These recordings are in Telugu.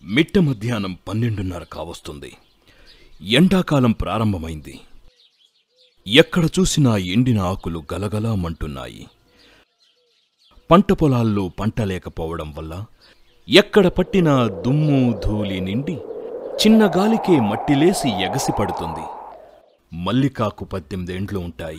మిట్ట మధ్యాహ్నం పన్నెండున్నర కావస్తుంది ఎండాకాలం ప్రారంభమైంది ఎక్కడ చూసినా ఎండిన ఆకులు గలగలా మంటున్నాయి పంట పొలాల్లో పంట లేకపోవడం వల్ల ఎక్కడ పట్టినా దుమ్ము ధూళి నిండి చిన్న గాలికే మట్టిలేసి ఎగసి పడుతుంది మల్లికాకు పద్దెనిమిదేండ్లు ఉంటాయి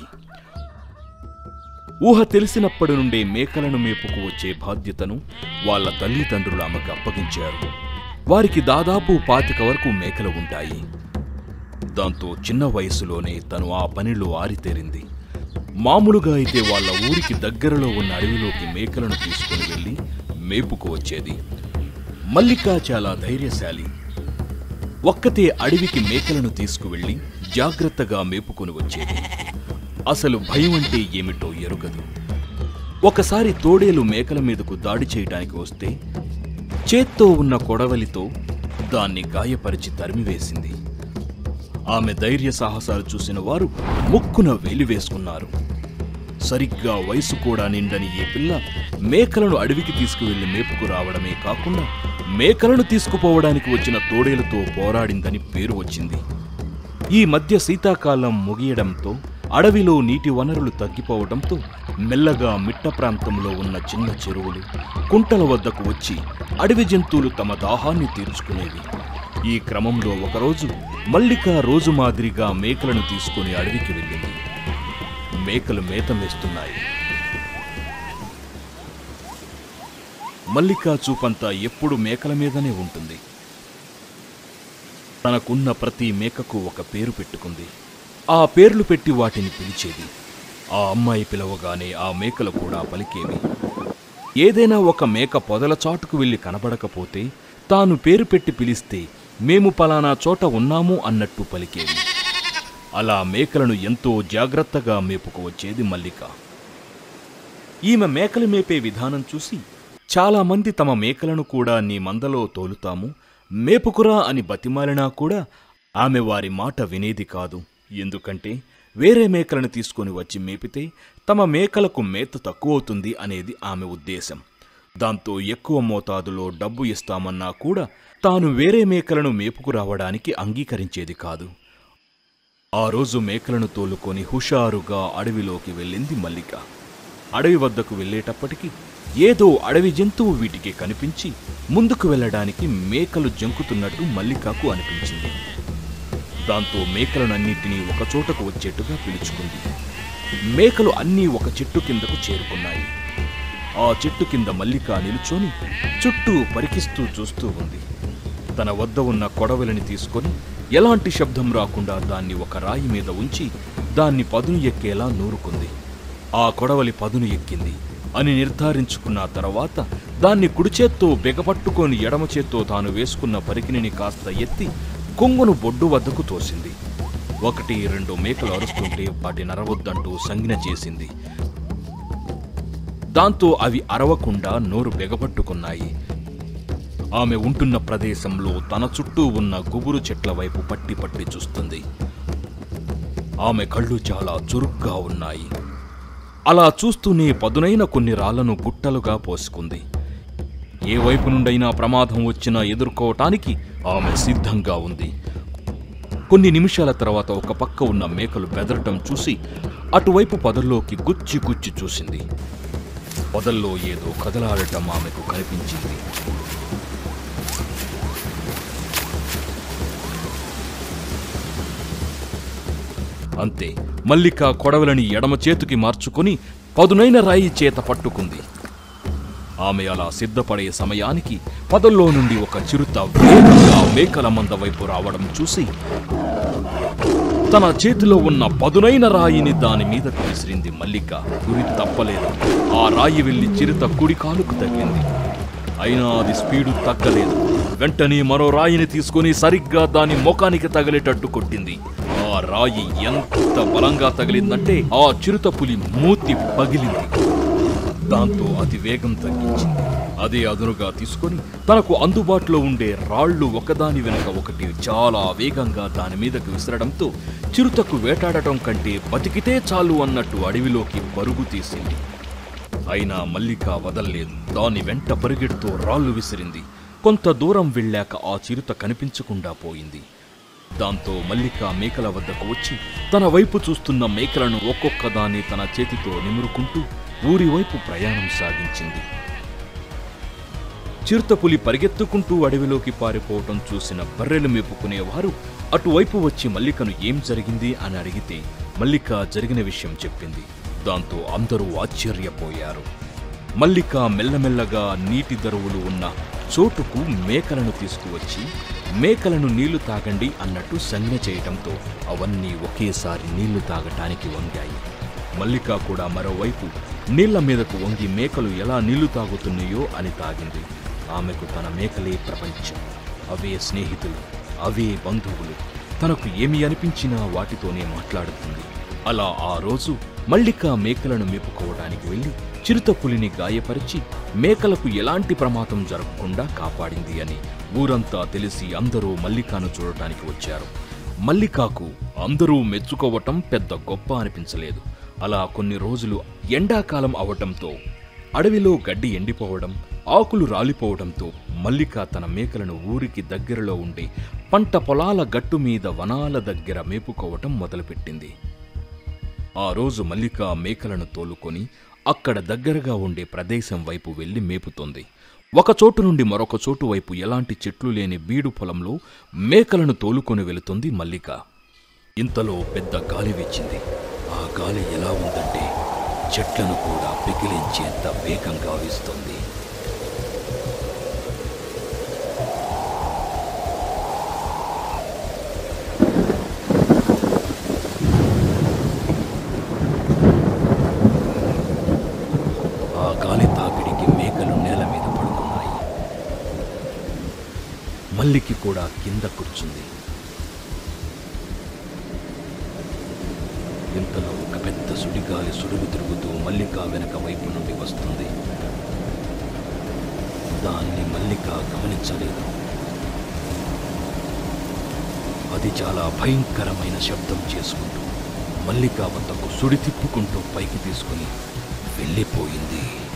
ఊహ తెలిసినప్పటి నుండే మేకలను మేపుకు వచ్చే బాధ్యతను వాళ్ళ తల్లిదండ్రులు ఆమెకు అప్పగించారు వారికి దాదాపు పాతిక వరకు మేకలు ఉంటాయి దాంతో చిన్న వయసులోనే తను ఆ పనిలో ఆరితేరింది మామూలుగా అయితే వాళ్ళ ఊరికి దగ్గరలో ఉన్న అడవిలోకి మేకలను తీసుకుని వెళ్ళి మేపుకు వచ్చేది మల్లిక చాలా ధైర్యశాలి ఒక్కతే అడవికి మేకలను తీసుకువెళ్ళి జాగ్రత్తగా మేపుకొని వచ్చేది అసలు భయం అంటే ఏమిటో ఎరుగదు ఒకసారి తోడేలు మేకల మీదకు దాడి చేయడానికి వస్తే చేత్తో ఉన్న కొడవలితో దాన్ని గాయపరిచి తరిమివేసింది ఆమె ధైర్య సాహసాలు చూసిన వారు ముక్కున వేలివేసుకున్నారు సరిగ్గా వయసు కూడా నిండని ఈ పిల్ల మేకలను అడవికి తీసుకువెళ్లి మేపుకు రావడమే కాకుండా మేకలను తీసుకుపోవడానికి వచ్చిన తోడేలుతో పోరాడిందని పేరు వచ్చింది ఈ మధ్య శీతాకాలం ముగియడంతో అడవిలో నీటి వనరులు తగ్గిపోవడంతో మెల్లగా మిట్ట ప్రాంతంలో ఉన్న చిన్న చెరువులు కుంటల వద్దకు వచ్చి అడవి జంతువులు తమ దాహాన్ని తీర్చుకునేవి ఈ క్రమంలో ఒకరోజు మల్లిక రోజు మాదిరిగా మేకలను తీసుకుని అడవికి వెళ్ళింది మేకలు మేత మేస్తున్నాయి మల్లికా చూపంతా ఎప్పుడు మేకల మీదనే ఉంటుంది తనకున్న ప్రతి మేకకు ఒక పేరు పెట్టుకుంది ఆ పేర్లు పెట్టి వాటిని పిలిచేది ఆ అమ్మాయి పిలవగానే ఆ మేకలు కూడా పలికేవి ఏదైనా ఒక మేక పొదల చాటుకు వెళ్ళి కనబడకపోతే తాను పేరు పెట్టి పిలిస్తే మేము పలానా చోట ఉన్నాము అన్నట్టు పలికేవి అలా మేకలను ఎంతో జాగ్రత్తగా మేపుకు వచ్చేది మల్లిక ఈమె మేకలు మేపే విధానం చూసి చాలామంది తమ మేకలను కూడా నీ మందలో తోలుతాము మేపుకురా అని బతిమాలినా కూడా ఆమె వారి మాట వినేది కాదు ఎందుకంటే వేరే మేకలను తీసుకొని వచ్చి మేపితే తమ మేకలకు మేత తక్కువవుతుంది అనేది ఆమె ఉద్దేశం దాంతో ఎక్కువ మోతాదులో డబ్బు ఇస్తామన్నా కూడా తాను వేరే మేకలను మేపుకురావడానికి అంగీకరించేది కాదు ఆ రోజు మేకలను తోలుకొని హుషారుగా అడవిలోకి వెళ్ళింది మల్లిక అడవి వద్దకు వెళ్ళేటప్పటికి ఏదో అడవి జంతువు వీటికి కనిపించి ముందుకు వెళ్ళడానికి మేకలు జంకుతున్నట్టు మల్లికకు అనిపించింది దాంతో మేకలనన్నింటినీ ఒక చోటకు వచ్చేట్టుగా పిలుచుకుంది మేకలు అన్నీ ఒక చెట్టు కిందకు చేరుకున్నాయి ఆ చెట్టు కింద మల్లిక నిలుచొని చుట్టూ పరికిస్తూ చూస్తూ ఉంది తన వద్ద ఉన్న కొడవలిని తీసుకొని ఎలాంటి శబ్దం రాకుండా దాన్ని ఒక రాయి మీద ఉంచి దాన్ని పదును ఎక్కేలా నూరుకుంది ఆ కొడవలి పదును ఎక్కింది అని నిర్ధారించుకున్న తర్వాత దాన్ని కుడి చేత్తో బెగపట్టుకొని ఎడమ చేత్తో తాను వేసుకున్న పరికిణిని కాస్త ఎత్తి కొంగును బొడ్డు వద్దకు తోసింది ఒకటి రెండు మేకలు అరుస్తుంటే వాటి నరవద్దంటూ సంజ్ఞ చేసింది దాంతో అవి అరవకుండా నోరు బెగపట్టుకున్నాయి ఆమె ఉంటున్న ప్రదేశంలో తన చుట్టూ ఉన్న గుబురు చెట్ల వైపు పట్టి పట్టి చూస్తుంది ఆమె కళ్ళు చాలా చురుగ్గా ఉన్నాయి అలా చూస్తూనే పదునైన కొన్ని రాళ్లను గుట్టలుగా పోసుకుంది ఏ వైపు నుండైనా ప్రమాదం వచ్చినా ఎదుర్కోవటానికి ఆమె సిద్ధంగా ఉంది కొన్ని నిమిషాల తర్వాత ఒక పక్క ఉన్న మేకలు బెదరటం చూసి అటువైపు పొదల్లోకి గుచ్చి గుచ్చి చూసింది పొదల్లో ఏదో కదలాడటం ఆమెకు కనిపించింది అంతే మల్లిక కొడవలని ఎడమ చేతికి మార్చుకుని పదునైన రాయి చేత పట్టుకుంది ఆమె అలా సిద్ధపడే సమయానికి పదల్లో నుండి ఒక చిరుత వేగంగా మేకల మంద వైపు రావడం చూసి తన చేతిలో ఉన్న పదునైన రాయిని దాని మీదకు విసిరింది మల్లిక గురి తప్పలేదు ఆ రాయి వెళ్లి చిరుత కుడి కాలుకు తగిలింది అయినా అది స్పీడు తగ్గలేదు వెంటనే మరో రాయిని తీసుకుని సరిగ్గా దాని ముఖానికి తగిలేటట్టు కొట్టింది ఆ రాయి ఎంత బలంగా తగిలిందంటే ఆ చిరుత పులి మూతి పగిలింది దాంతో అతి వేగం తగ్గించింది అదే అదునుగా తీసుకొని తనకు అందుబాటులో ఉండే రాళ్ళు ఒకదాని వెనక ఒకటి చాలా వేగంగా దాని మీదకు విసరడంతో చిరుతకు వేటాడటం కంటే బతికితే చాలు అన్నట్టు అడవిలోకి పరుగు తీసింది అయినా మల్లిక వదల్లేదు దాని వెంట పరిగెడుతూ రాళ్ళు విసిరింది కొంత దూరం వెళ్ళాక ఆ చిరుత కనిపించకుండా పోయింది దాంతో మల్లిక మేకల వద్దకు వచ్చి తన వైపు చూస్తున్న మేకలను ఒక్కొక్క దాన్ని తన చేతితో నిమురుకుంటూ ఊరి వైపు ప్రయాణం సాగించింది చిరుతపులి పరిగెత్తుకుంటూ అడవిలోకి పారిపోవటం చూసిన బర్రెలు మేపుకునేవారు అటువైపు వచ్చి మల్లికను ఏం జరిగింది అని అడిగితే మల్లిక జరిగిన విషయం చెప్పింది దాంతో అందరూ ఆశ్చర్యపోయారు మల్లిక మెల్లమెల్లగా నీటి దరువులు ఉన్న చోటుకు మేకలను తీసుకువచ్చి మేకలను నీళ్లు తాగండి అన్నట్టు సంజ్ఞ చేయటంతో అవన్నీ ఒకేసారి నీళ్లు తాగటానికి వంగాయి మల్లిక కూడా మరోవైపు నీళ్ల మీదకు వంగి మేకలు ఎలా నీళ్లు తాగుతున్నాయో అని తాగింది ఆమెకు తన మేకలే ప్రపంచం అవే స్నేహితులు అవే బంధువులు తనకు ఏమి అనిపించినా వాటితోనే మాట్లాడుతుంది అలా ఆ రోజు మల్లిక మేకలను మేపుకోవడానికి వెళ్ళి చిరుతపులిని గాయపరిచి మేకలకు ఎలాంటి ప్రమాదం జరగకుండా కాపాడింది అని ఊరంతా తెలిసి అందరూ మల్లికాను చూడటానికి వచ్చారు మల్లికాకు అందరూ మెచ్చుకోవటం పెద్ద గొప్ప అనిపించలేదు అలా కొన్ని రోజులు ఎండాకాలం అవటంతో అడవిలో గడ్డి ఎండిపోవడం ఆకులు రాలిపోవడంతో మల్లిక తన మేకలను ఊరికి దగ్గరలో ఉండే పంట పొలాల గట్టు మీద వనాల దగ్గర మేపుకోవటం మొదలుపెట్టింది ఆ రోజు మల్లిక మేకలను తోలుకొని అక్కడ దగ్గరగా ఉండే ప్రదేశం వైపు వెళ్లి మేపుతోంది ఒక చోటు నుండి మరొక చోటు వైపు ఎలాంటి చెట్లు లేని బీడు పొలంలో మేకలను తోలుకొని వెళుతుంది మల్లిక ఇంతలో పెద్ద గాలి వీచింది ఆ గాలి ఎలా ఉందంటే చెట్లను కూడా పిగిలించేంత వేగంగా వీస్తుంది ఆ గాలి తాకిడికి మేకలు నేల మీద పడుకున్నాయి మల్లికి కూడా కింద కూర్చుంది ఇంతలో ఒక పెద్ద సుడిగాలి సుడుగు తిరుగుతూ మల్లిక వెనక వైపు నుండి వస్తుంది దాన్ని మల్లిక గమనించలేదు అది చాలా భయంకరమైన శబ్దం చేసుకుంటూ మల్లిక వద్దకు సుడి తిప్పుకుంటూ పైకి తీసుకుని వెళ్ళిపోయింది